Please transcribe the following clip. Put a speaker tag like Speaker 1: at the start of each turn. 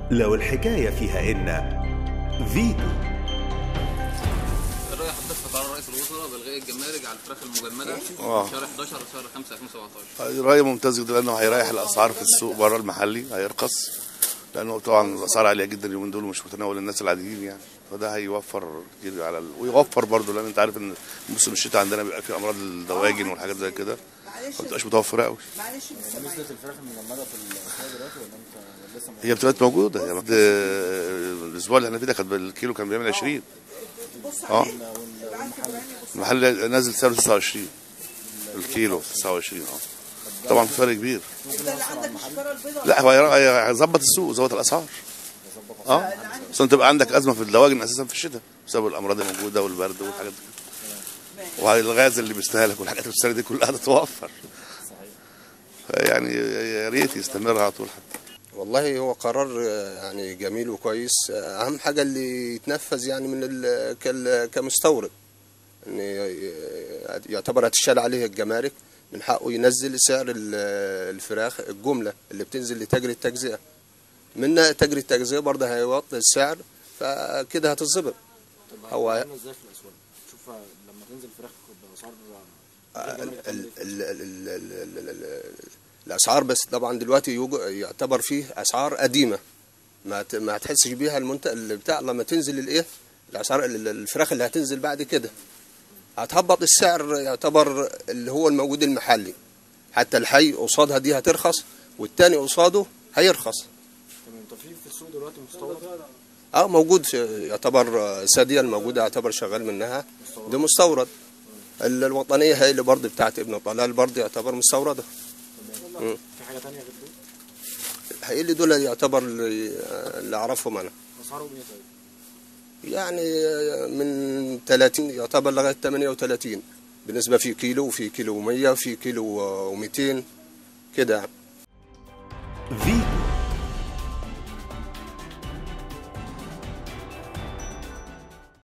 Speaker 1: لو الحكاية فيها إن فيتو
Speaker 2: الرأي حدث قرار رئيس الوزراء بإلغاء الجمارك على الفراخ المجمدة
Speaker 3: آه.
Speaker 2: في شهر 11 وشهر 5 2017
Speaker 3: رأي ممتاز جدا لأنه هيريح الأسعار في السوق بره المحلي هيرخص لأنه طبعا الأسعار عالية جدا اليومين دول مش متناول الناس العاديين يعني فده هيوفر كتير على ال... ويوفر برضه لأن أنت عارف إن موسم الشتاء عندنا بيبقى فيه أمراض الدواجن والحاجات زي كده ما بتبقاش متوفرة قوي
Speaker 4: معلش مش سامعين.
Speaker 5: نزلت الفراخ المجمده في الاسواق دلوقتي ولا انت لسه
Speaker 3: هي بتبقى موجودة يعني بعد- الأسبوع اللي احنا فيه ده كان بالكيلو كان بيعمل 20
Speaker 4: بص
Speaker 3: اه
Speaker 4: عليه ابعت ابراهيم يبص
Speaker 3: المحل نازل سعره 29 الكيلو 29 اه طبعا في فرق كبير
Speaker 4: انت اللي عندك الشكاره البيضاء
Speaker 3: لا هو هي- هيظبط السوق يظبط الاسعار اه اصل انت تبقى عندك ازمه في الدواجن اساسا في الشتاء بسبب الامراض الموجوده والبرد والحاجات دي والغاز اللي بيستهلك والحاجات اللي بتستهلك دي كلها تتوفر يعني يا ريت يستمر على طول حتى
Speaker 6: والله هو قرار آه، يعني جميل وكويس آه، اهم حاجه اللي يتنفذ يعني من ال- كال- كمستورد ان ي- يعتبر هتشال عليه الجمارك من حقه ينزل سعر ال- الفراخ الجمله اللي بتنزل لتاجر التجزئه من تاجر التجزئه برضه هيوطي السعر فكده هتتظبط هو
Speaker 5: عامله ازاي في الاسواق شوف لما تنزل الفراخ باسعار
Speaker 6: ال- ال- ال- ال- ال- ال- ال- الاسعار بس طبعا دلوقتي يوج- يعتبر فيه اسعار قديمه ما ت- ما هتحسش بيها المنتج اللي بتاع لما تنزل الايه الاسعار ال- ال- الفراخ اللي هتنزل بعد كده هتهبط السعر يعتبر اللي هو الموجود المحلي حتى الحي قصادها دي هترخص والتاني قصاده هيرخص
Speaker 5: طب انت في في السوق دلوقتي مستورد
Speaker 6: اه موجود في يعتبر آه، سادية الموجودة يعتبر شغال منها ده مستورد ال- الوطنية هي اللي برضه بتاعت ابن طلال برضه يعتبر مستوردة
Speaker 5: في حاجه ثانيه غير دول
Speaker 6: هي اللي دول يعتبر اللي, اللي اعرفهم انا
Speaker 5: اسعارهم ايه طيب
Speaker 6: يعني آه، من 30 يعتبر لغاية 38 بالنسبة في كيلو وفي كيلو 100 وفي كيلو 200 كده يعني
Speaker 1: فيتو